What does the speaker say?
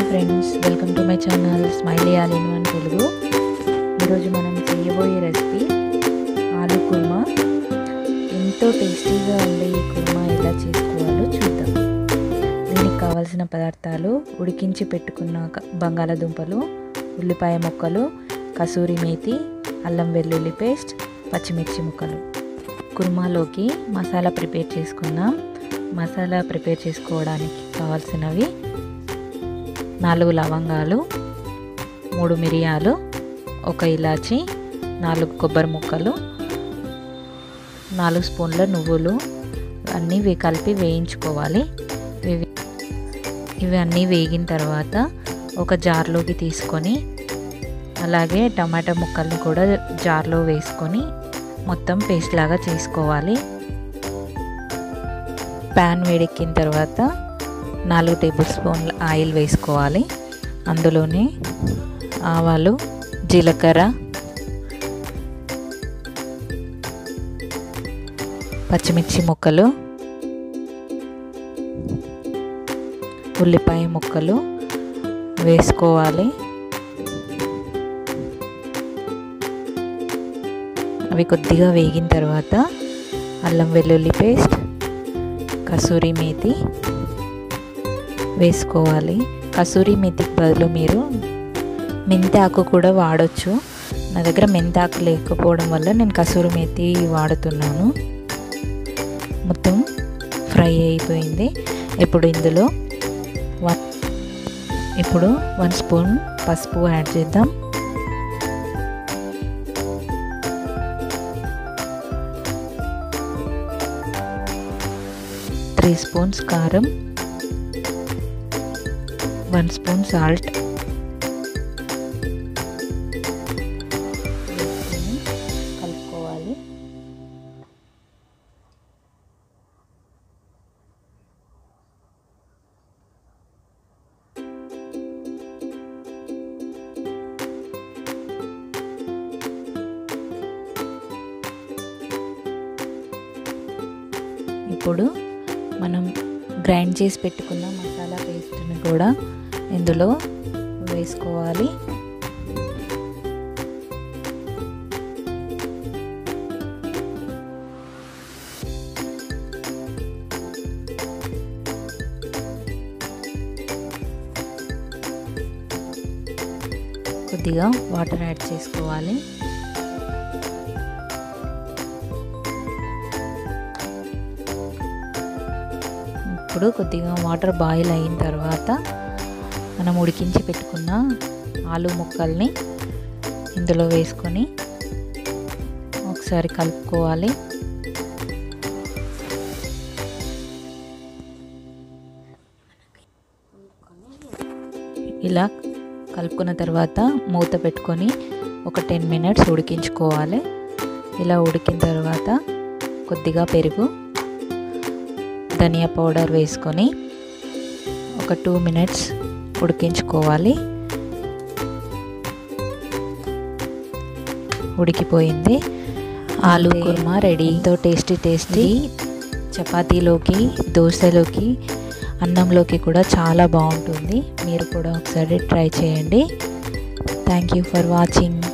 friends welcome to my channel smiley all in one Telugu ఈరోజు మనం చేయబోయే రెసిపీ ఆలు కుర్మా ఎంతో టేస్టీగా ఉండే ఈ కుర్మా ఎలా చేసుకోవాలో చూద్దాం దీనికి కావాల్సిన పదార్థాలు ఉడికించి పెట్టుకున్న క- బంగాళాదుంపలు ఉల్లిపాయ ముక్కలు కసూరి మేతి అల్లం వెల్లుల్లి పేస్ట్ పచ్చిమిర్చి ముక్కలు కుర్మాలోకి మసాలా ప్రిపేర్ చేసుకుందాం మసాలా ప్రిపేర్ చేసుకోవడానికి కావాల్సినవి నాలుగు లవంగాలు మూడు మిరియాలు ఒక ఇలాచి నాలుగు కొబ్బరి ముక్కలు నాలుగు స్పూన్ల నువ్వులు అన్నీ వే కలిపి వేయించుకోవాలి ఇవి ఇవి అన్నీ వేగిన తర్వాత ఒక జార్లోకి తీసుకొని అలాగే టమాటా ముక్కల్ని కూడా జార్లో వేసుకొని మొత్తం పేస్ట్ లాగా చేసుకోవాలి ప్యాన్ వేడెక్కిన తర్వాత నాలుగు టేబుల్ స్పూన్ల ఆయిల్ వేసుకోవాలి అందులోనే ఆవాలు జీలకర్ర పచ్చిమిర్చి ముక్కలు ఉల్లిపాయ ముక్కలు వేసుకోవాలి అవి కొద్దిగా వేగిన తర్వాత అల్లం వెల్లుల్లి పేస్ట్ కసూరి మేతి వేసుకోవాలి కసూరి మెతికి బదులు మీరు మెంతాకు కూడా వాడచ్చు నా దగ్గర మెంతాకు లేకపోవడం వల్ల నేను కసూరి మేతి వాడుతున్నాను మొత్తం ఫ్రై అయిపోయింది ఇప్పుడు ఇందులో వన్ ఇప్పుడు వన్ స్పూన్ పసుపు యాడ్ చేద్దాం త్రీ స్పూన్స్ కారం వన్ స్పూన్ సాల్ట్ కలుపుకోవాలి ఇప్పుడు మనం గ్రైండ్ చేసి పెట్టుకున్న మసాలా పేస్ట్ని కూడా ఇందులో వేసుకోవాలి కొద్దిగా వాటర్ యాడ్ చేసుకోవాలి ఇప్పుడు కొద్దిగా వాటర్ బాయిల్ అయిన తర్వాత మనం ఉడికించి పెట్టుకున్న ఆలు ముక్కల్ని ఇందులో వేసుకొని ఒకసారి కలుపుకోవాలి ఇలా కలుపుకున్న తర్వాత మూత పెట్టుకొని ఒక టెన్ మినిట్స్ ఉడికించుకోవాలి ఇలా ఉడికిన తర్వాత కొద్దిగా పెరుగు ధనియా పౌడర్ వేసుకొని ఒక టూ మినిట్స్ ఉడికించుకోవాలి ఉడికిపోయింది ఆలు కుర్మా రెడీ ఎంతో టేస్టీ టేస్టీ చపాతీలోకి దోశలోకి అన్నంలోకి కూడా చాలా బాగుంటుంది మీరు కూడా ఒకసారి ట్రై చేయండి థ్యాంక్ యూ ఫర్ వాచింగ్